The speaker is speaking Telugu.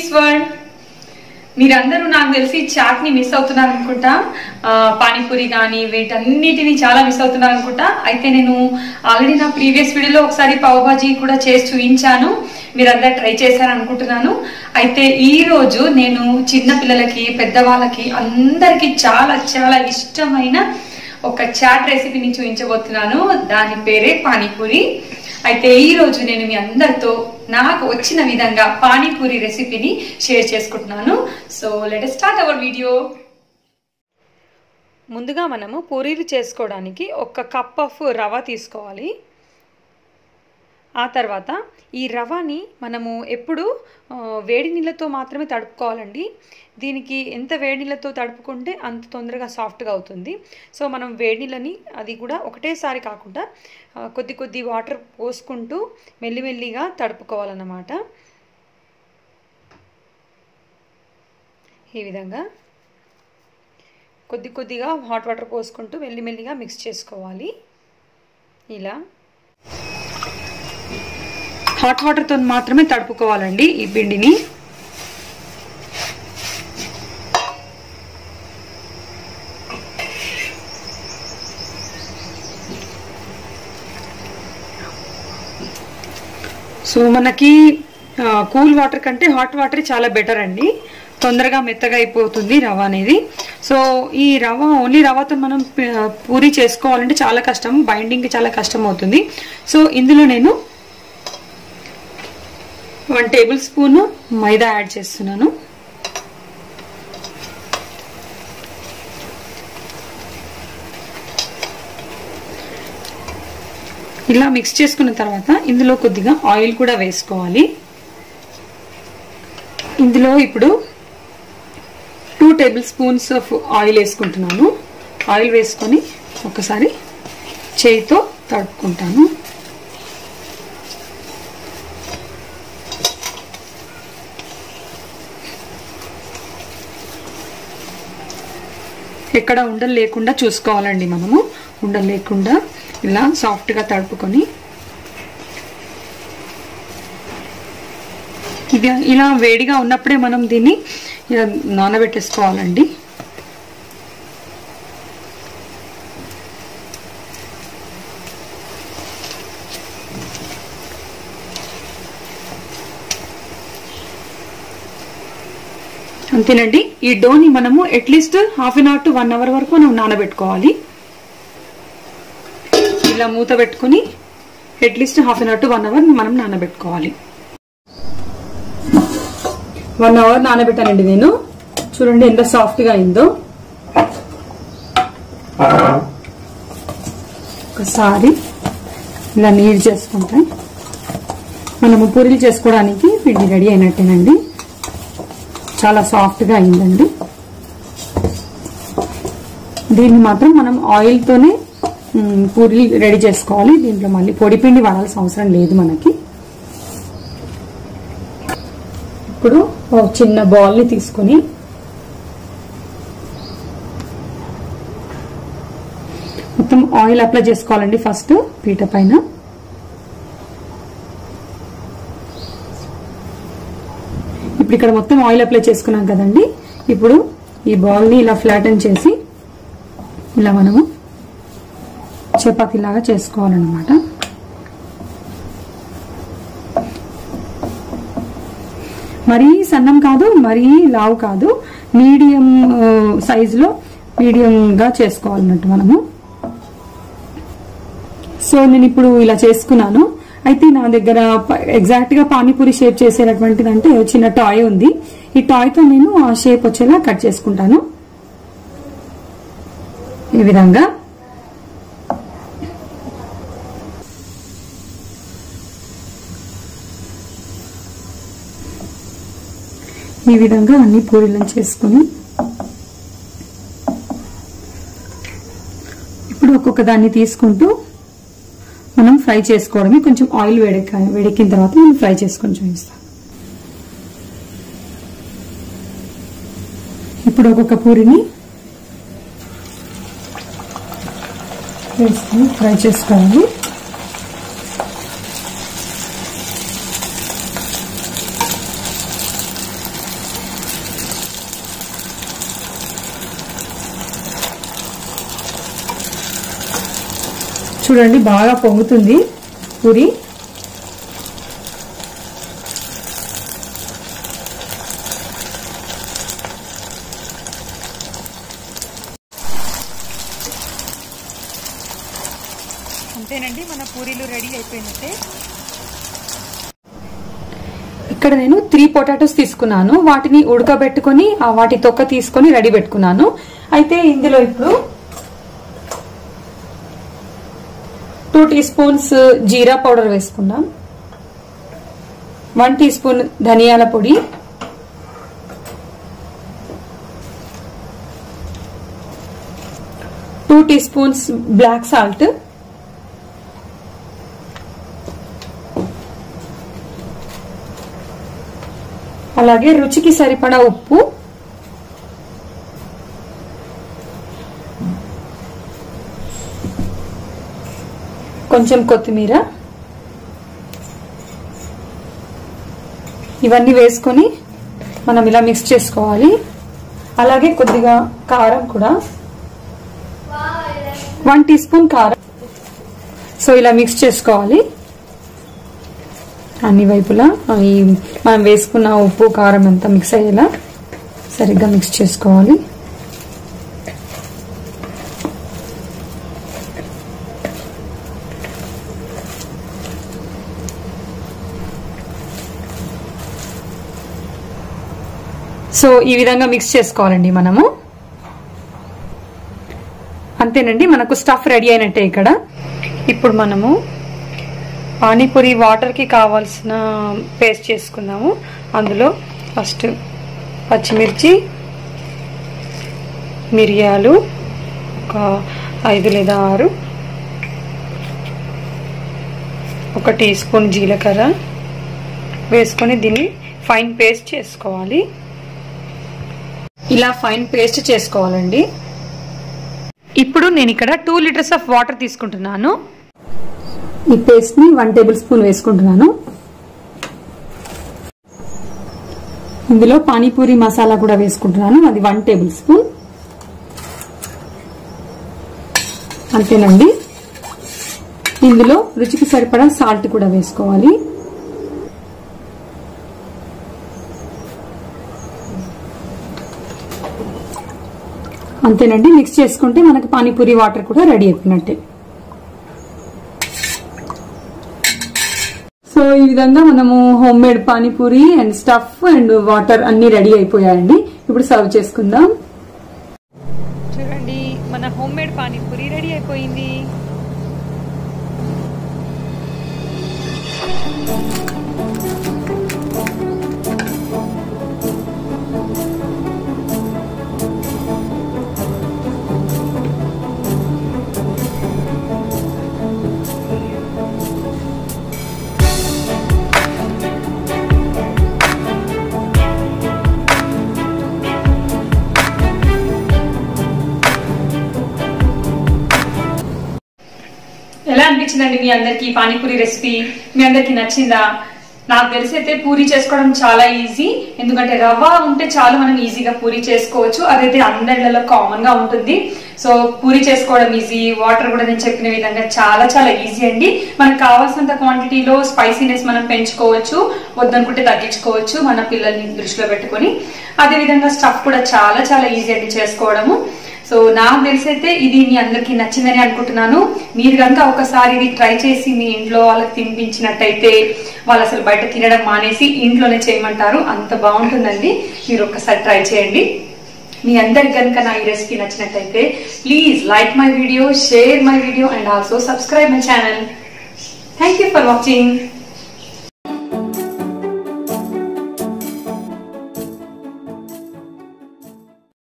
కిడ్స్ వరల్డ్ మీరందరూ నాకు తెలిసి చాట్ ని మిస్ అవుతున్నారు అనుకుంటా ఆ, పానీపూరి కానీ వీటన్నిటిని చాలా మిస్ అవుతున్నారు అనుకుంటా అయితే నేను ఆల్రెడీ నా ప్రీవియస్ వీడియోలో ఒకసారి పావ్ భాజీ కూడా చేసి చూపించాను మీరందరూ ట్రై చేశారు అనుకుంటున్నాను అయితే ఈ రోజు నేను చిన్న పిల్లలకి పెద్దవాళ్ళకి అందరికీ చాలా చాలా ఇష్టమైన ఒక చాట్ రెసిపీని చూపించబోతున్నాను దాని పేరే పానీపూరి అయితే ఈ రోజు నేను మీ అందరితో నాకు వచ్చిన విధంగా పానీపూరి రెసిపీని షేర్ చేసుకుంటున్నాను so let start our video ముందుగా మనము పూరీలు చేసుకోవడానికి ఒక కప్ ఆఫ్ రవ తీసుకోవాలి ఆ తర్వాత ఈ రవాని మనము ఎప్పుడు ఆ, వేడి నీళ్ళతో మాత్రమే తడుపుకోవాలండి దీనికి ఎంత వేడి నీళ్ళతో తడుపుకుంటే అంత తొందరగా సాఫ్ట్గా అవుతుంది సో మనం వేడి నీళ్ళని అది కూడా ఒకటేసారి కాకుండా ఆ, కొద్ది కొద్ది వాటర్ పోసుకుంటూ మెల్లిమెల్లిగా తడుపుకోవాలన్నమాట ఈ విధంగా కొద్ది కొద్దిగా హాట్ వాటర్ పోసుకుంటూ మెల్లిమెల్లిగా మిక్స్ చేసుకోవాలి ఇలా హాట్ వాటర్తో మాత్రమే తడుపుకోవాలండి ఈ పిండిని సో మనకి కూల్ వాటర్ కంటే హాట్ వాటర్ చాలా బెటర్ అండి తొందరగా మెత్తగా అయిపోతుంది రవ అనేది సో ఈ రవ ఓన్లీ రవ్వతో మనం ప- పూరి చేసుకోవాలంటే చాలా కష్టం బైండింగ్ చాలా కష్టం అవుతుంది సో ఇందులో నేను వన్ టేబుల్ స్పూన్ మైదా యాడ్ చేస్తున్నాను ఇలా మిక్స్ చేసుకున్న తర్వాత ఇందులో కొద్దిగా ఆయిల్ కూడా వేసుకోవాలి ఇందులో ఇప్పుడు two tablespoons of oil వేసుకుంటున్నాను ఆయిల్ వేసుకొని ఒకసారి చేయితో తడుపుకుంటాను ఎక్కడ ఉండలు లేకుండా చూసుకోవాలండి మనము ఉండలు లేకుండా ఇలా సాఫ్ట్గా తడుపుకొని ఇది ఇలా వేడిగా ఉన్నప్పుడే మనం దీన్ని ఇలా నానబెట్టేసుకోవాలండి అంతేనండి ఈ డోని మనము at least half an hour to one hour వరకు మనం నానబెట్టుకోవాలి ఇలా మూత పెట్టుకుని at least half an hour to one hour మనం నానబెట్టుకోవాలి వన్ అవర్ నానబెట్టానండి నేను చూడండి ఎంత సాఫ్ట్ గా అయిందో ఒకసారి ఇలా నీరు చేసుకుంటే మనము పూరీలు చేసుకోవడానికి పిండి రెడీ అయినట్టేనండి చాలా సాఫ్ట్ గా అయిందండి దీన్ని మాత్రం మనం ఆయిల్ తోనే మ్, పూరీ రెడీ చేసుకోవాలి దీంట్లో మళ్ళీ పొడి పిండి వాడాల్సిన అవసరం లేదు మనకి ఇప్పుడు ఒక చిన్న బాల్ ని తీసుకొని మొత్తం ఆయిల్ అప్లై చేసుకోవాలండి ఫస్ట్ పీట పైన ఇప్పుడు ఇక్కడ మొత్తం ఆయిల్ అప్లై చేసుకున్నాం కదండి ఇప్పుడు ఈ బాల్ ని ఇలా ఫ్లాటన్ చేసి ఇలా మనము చపాతీ లాగా చేసుకోవాలన్నమాట మరీ సన్నం కాదు మరీ లావు కాదు మీడియం సైజులో మీడియంగా చేసుకోవాలన్నట్టు మనము సో నేను ఇప్పుడు ఇలా చేసుకున్నాను అయితే నా దగ్గర ఎగ్జాక్ట్ గా పానీపూరి షేప్ చేసేటటువంటిది అంటే చిన్న టాయ్ ఉంది ఈ టాయ్ తో నేను ఆ షేప్ వచ్చేలా కట్ చేసుకుంటాను ఈ విధంగా ఈ విధంగా అన్ని పూరీలను చేసుకుని ఇప్పుడు ఒక్కొక్క దాన్ని తీసుకుంటూ మనం ఫ్రై చేసుకోవడమే కొంచెం ఆయిల్ వేడెక్క వేడెక్కిన తర్వాత నేను ఫ్రై చేసుకొని చూపిస్తాను ఇప్పుడు ఒక్కొక్క పూరిని వేసుకొని ఫ్రై చేసుకోవాలి చూడండి బాగా పొంగుతుంది పూరి అంతేనండి మన పూరీలు రెడీ అయిపోయినట్టే ఇక్కడ నేను త్రీ పొటాటోస్ తీసుకున్నాను వాటిని ఉడకబెట్టుకొని ఆ వాటి తొక్క తీసుకొని రెడీ పెట్టుకున్నాను అయితే ఇందులో ఇప్పుడు two teaspoons jeera powder వేసుకుందాం వన్ టీ స్పూన్ ధనియాల పొడి two teaspoons black salt అలాగే రుచికి సరిపడా ఉప్పు కొంచెం కొత్తిమీర ఇవన్నీ వేసుకొని మనం ఇలా మిక్స్ చేసుకోవాలి అలాగే కొద్దిగా కారం కూడా వన్ టీ స్పూన్ కారం సో ఇలా మిక్స్ చేసుకోవాలి అన్ని వైపులా ఈ మనం వేసుకున్న ఉప్పు కారం అంతా మిక్స్ అయ్యేలా సరిగ్గా మిక్స్ చేసుకోవాలి సో ఈ విధంగా మిక్స్ చేసుకోవాలండి మనము అంతేనండి మనకు స్టఫ్ రెడీ అయినట్టే ఇక్కడ ఇప్పుడు మనము పానీపూరి వాటర్కి కావాల్సిన పేస్ట్ చేసుకుందాము అందులో ఫస్ట్ పచ్చిమిర్చి మిరియాలు ఒక ఐదు లేదా ఆరు ఒక టీ స్పూన్ జీలకర్ర వేసుకొని దీన్ని ఫైన్ పేస్ట్ చేసుకోవాలి ఇలా ఫైన్ పేస్ట్ చేసుకోవాలండి ఇప్పుడు నేను ఇక్కడ టూ లీటర్స్ ఆఫ్ వాటర్ తీసుకుంటున్నాను ఈ పేస్ట్ ని వన్ టేబుల్ స్పూన్ వేసుకుంటున్నాను ఇందులో పానీపూరి మసాలా కూడా వేసుకుంటున్నాను అది వన్ టేబుల్ స్పూన్ అంతేనండి ఇందులో రుచికి సరిపడా సాల్ట్ కూడా వేసుకోవాలి అంతేనండి మిక్స్ చేసుకుంటే మనకు పానీపూరి వాటర్ కూడా రెడీ అయిపోయినట్టే సో ఈ విధంగా మనము homemade panipuri and stuff and water అన్ని రెడీ అయిపోయాయండి ఇప్పుడు సర్వ్ చేసుకుందాం చూడండి మన హోమ్ మేడ్ పానీపూరి రెడీ అయిపోయింది ఎలా అనిపించిందండి మీ అందరికి పానీపూరి రెసిపీ మీ అందరికి నచ్చిందా నాకు తెలిసి అయితే పూరి చేసుకోవడం చాలా ఈజీ ఎందుకంటే రవ్వ ఉంటే చాలు మనం ఈజీగా పూరి చేసుకోవచ్చు అదైతే అందరిలో కామన్ గా ఉంటుంది సో పూరి చేసుకోవడం ఈజీ వాటర్ కూడా నేను చెప్పిన విధంగా చాలా చాలా ఈజీ అండి మనకు కావాల్సినంత క్వాంటిటీలో స్పైసీనెస్ మనం పెంచుకోవచ్చు వద్దనుకుంటే తగ్గించుకోవచ్చు మన పిల్లల్ని దృష్టిలో పెట్టుకొని అదే విధంగా స్టఫ్ కూడా చాలా చాలా ఈజీ అండి చేసుకోవడము సో నాకు తెలిసి అయితే ఇది మీ అందరికి నచ్చిందని అనుకుంటున్నాను మీరు కనుక ఒకసారి ఇది ట్రై చేసి మీ ఇంట్లో వాళ్ళకి తినిపించినట్టయితే వాళ్ళు అసలు బయట తినడం మానేసి ఇంట్లోనే చేయమంటారు అంత బాగుంటుందండి మీరు ఒక్కసారి ట్రై చేయండి మీ అందరికి కనుక నా ఈ రెసిపీ నచ్చినట్టయితే please like my video share my video and also subscribe my channel thank you for watching